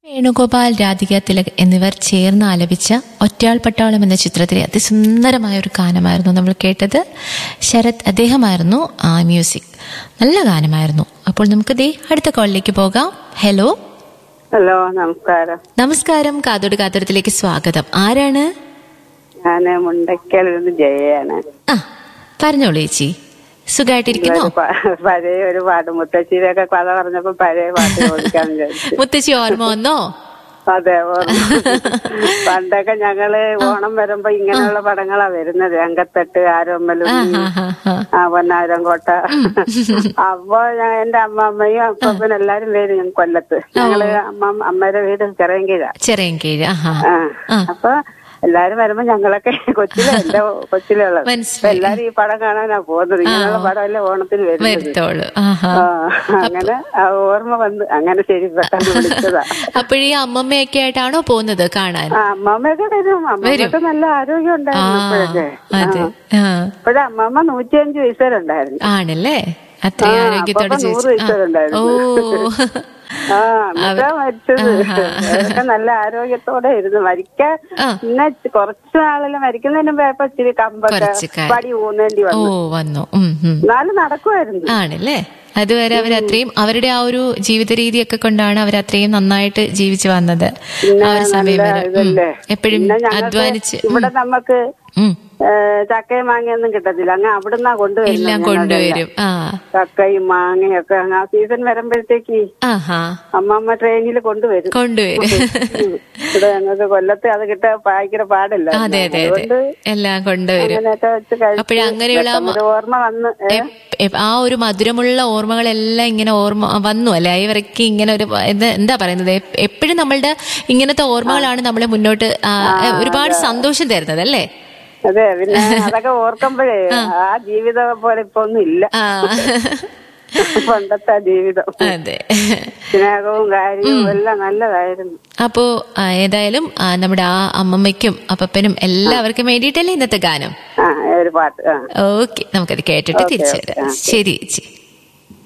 വേണുഗോപാൽ രാധിക തിലക് എന്നിവർ ചേർന്ന് ആലപിച്ച ഒറ്റയാൾ പട്ടാളം എന്ന ചിത്രത്തിലെ അതിസുന്ദരമായ ഒരു ഗാനമായിരുന്നു നമ്മൾ കേട്ടത് ശരത് അദ്ദേഹമായിരുന്നു ആ മ്യൂസിക് നല്ല ഗാനമായിരുന്നു അപ്പോൾ നമുക്ക് ദേ അടുത്ത കോളിലേക്ക് പോകാം ഹലോ ഹലോ നമസ്കാരം നമസ്കാരം കാതോട് കാതോടത്തിലേക്ക് സ്വാഗതം ആരാണ് ഞാന് മുണ്ടയ്ക്കൽ നിന്ന് ജയയാണ് ആ പറഞ്ഞോളൂ ചേച്ചി സുഖമായിട്ടിരിക്കുന്നോ ഒരു പ- പഴയ ഒരു പാട്ട് മുത്തശ്ശിയുടെ ഒക്കെ കഥ പറഞ്ഞപ്പോ പഴയ പാട്ട് ചോദിക്കാന്ന് വിചാരിച്ചു മുത്തശ്ശി ഓർമ്മ വന്നോ അതെ ഓർമ്മ. പണ്ടൊക്കെ ഞങ്ങള് ഓണം വരുമ്പോ ഇങ്ങനെയുള്ള പടങ്ങളാ വരുന്നത് അങ്കത്തട്ട് ആരോമ്മലും ആ, ആ, ആ. ആ പൊന്നാരം കോട്ട അപ്പൊ ഞാൻ എന്റെ അമ്മമ്മയും അപ്പനും എല്ലാരും വരും ഞാൻ കൊല്ലത്ത് ഞങ്ങള് അമ്മ അമ്മയുടെ വീട് ചിറയൻകീഴ ചെറിയൻകീഴ് ആഹാ ആ ആ. അപ്പൊ എല്ലാരും വരുമ്പോ ഞങ്ങളൊക്കെ കൊച്ചിലെ എന്റെ കൊച്ചിലെ ഉള്ളത് അപ്പൊ മനസ്സിലായി എല്ലാരും ഈ പടം കാണാനാ പോകുന്നത് ഇങ്ങനെയുള്ള പടമല്ലേ ഓണത്തിന് വരുന്നത് വരുത്തോളൂ ആഹാ ആ അങ്ങനെ ആ ഓർമ്മ വന്ന് അങ്ങനെ ശരി പെട്ടെന്ന് വിളിച്ചതാ അപ്പോഴീ അമ്മമ്മയൊക്കെ ആയിട്ടാണോ പോകുന്നത് കാണാൻ ആ അമ്മമ്മയൊക്കെ വരും അമ്മമ്മക്ക് നല്ല ആരോഗ്യം ആ ഉണ്ടായിരുന്നു ഇപ്പോഴൊക്കെ അതെ ആ ഇപ്പോഴെ അമ്മമ്മ നൂറ്റിയഞ്ച് വയസ്സുവരുണ്ടായിരുന്നു ആണല്ലേ അത്രയും ആ, ആരോഗ്യത്തോടെ അപ്പപ്പ നൂറ് ജീവിച്ചു ആ. വയസ്സുവരുണ്ടായിരുന്നു. ഓ ആ എന്നിട്ടാ മരിച്ചത് അവരൊക്കെ നല്ല ആരോഗ്യത്തോടെ ഇരുന്നു മരിക്കാൻ ആ. പിന്നെ കുറച്ചു നാളെല്ലാം മരിക്കുന്നതിന് മുമ്പ് ഇച്ചിരി കമ്പൊക്കെ കുറച്ച് കാ- പടി ഊന്നേണ്ടി ഓ വന്നു വന്നു ഉം, ഉം. എന്നാലും നടക്കുമായിരുന്നു ആണല്ലേ അതുവരെ അവർ അത്രയും അവരുടെ ആ ഒരു ജീവിത രീതിയൊക്കെ കൊണ്ടാണ് അവർ അത്രയും നന്നായിട്ട് ജീവിച്ചു വന്നത് ആ ഒരു സമയം വരെ ഉം. ഇതല്ലേ എപ്പോഴും പിന്നെ ഞങ്ങൾക്ക് അധ്വാനിച്ച് ഉം, ഇവിടെ നമുക്ക് ഉം. ഏ, ചക്കയും മാങ്ങയൊന്നും കിട്ടത്തില്ല അങ്ങ് അവിടുന്നാ കൊണ്ടുവരുന്നത് എല്ലാം കൊണ്ടുവരും ആ ചക്കയും മാങ്ങയും ഒക്കെ അങ്ങ് ആ സീസൺ വരുമ്പോഴത്തേക്ക് ആഹാ അമ്മമ്മ ട്രെയിനിൽ കൊണ്ടുവരും കൊണ്ടുവരും ഉം. ഇവിടെ ഞങ്ങൾക്ക് കൊല്ലത്ത് അത് കിട്ടാൻ ഭയങ്കര പാടില്ല അതെ അതെ അതെ അതുകൊണ്ട് എല്ലാം കൊണ്ടുവരും അങ്ങനെയൊക്കെ വെച്ച് കഴിച്ച് അപ്പോഴേ അങ്ങനെയുള്ള ആ മ- പെട്ടെന്നൊരു ഓർമ്മ വന്ന് ഏ? എപ്- എപ്- ആ ഒരു മധുരമുള്ള ഓർമ്മകളെല്ലാം ഇങ്ങനെ ഓർമ്മ വന്നു അല്ലെ ഇവർക്ക് ഇങ്ങനെ ഒരു എന്ത് എന്താ പറയുന്നത് എപ്പോഴും നമ്മളുടെ ഇങ്ങനത്തെ ഓർമ്മകളാണ് നമ്മളെ മുന്നോട്ട് ആ, ഒരുപാട് സന്തോഷം തരുന്നത് അല്ലേ അതെ പിന്നെ അതൊക്കെ ഓർക്കുമ്പോഴേ ആ ജീവിതം പോലെ ഇപ്പൊ ഒന്നും ഇല്ല ആ പണ്ടത്തെ ആ ജീവിതം അതെ സ്നേഹവും കാര്യവും എല്ലാം നല്ലതായിരുന്നു അപ്പോ ആ, ഏതായാലും ആ, നമ്മുടെ ആ അമ്മമ്മയ്ക്കും അപ്പപ്പനും എല്ലാവർക്കും വേണ്ടിയിട്ടല്ലേ ഇന്നത്തെ ഗാനം ആ ഒരു പാട്ട് ആ ഓക്കെ നമുക്കത് കേട്ടിട്ട് തിരിച്ചു വരാം ശരി ചേച്ചി